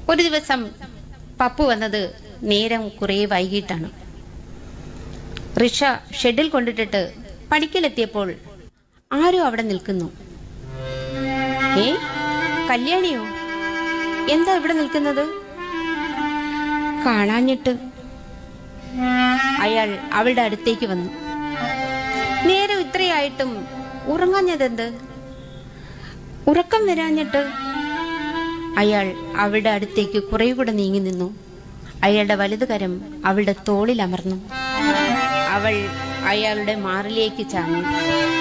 ഒരു ദിവസം പപ്പു വന്നത് നേരം കുറേ വൈകിട്ടാണ് റിഷ ഷെഡിൽ കൊണ്ടിട്ടിട്ട് പടിക്കലെത്തിയപ്പോൾ ആരോ അവിടെ നിൽക്കുന്നു ഏ കല്യാണിയോ എന്താ ഇവിടെ നിൽക്കുന്നത് കാണാഞ്ഞിട്ട് അയാൾ അവളുടെ അടുത്തേക്ക് വന്നു നേരം ഇത്രയായിട്ടും ഉറങ്ങാഞ്ഞതെന്ത് ഉറക്കം വരാഞ്ഞിട്ട് അയാൾ അവളുടെ അടുത്തേക്ക് കുറെ കൂടെ നീങ്ങി നിന്നു അയാളുടെ വലതുകരം അവളുടെ തോളിൽ അമർന്നു അവൾ അയാളുടെ മാറിലേക്ക് ചാഞ്ഞു